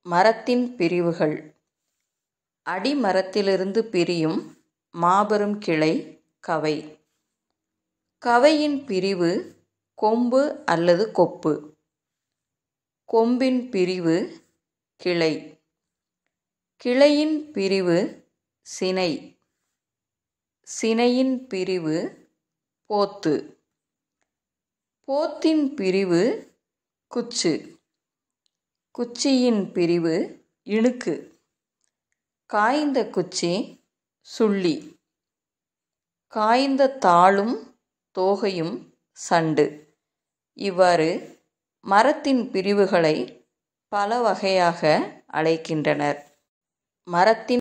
மரத்தின் பிரிவுகள் அடிமரத்திலிருந்து பிரியும் மாபெரும் கிளை கவை கவையின் பிரிவு கொம்பு அல்லது கொப்பு கொம்பின் பிரிவு கிளை கிளையின் பிரிவு சினை சினையின் பிரிவு போத்து போத்தின் பிரிவு குச்சு குச்சியின் பிரிவு இணுக்கு காய்ந்த குச்சி சுள்ளி காய்ந்த தாளும் தோகையும் சண்டு இவ்வாறு மரத்தின் பிரிவுகளை பல வகையாக அழைக்கின்றனர் மரத்தின்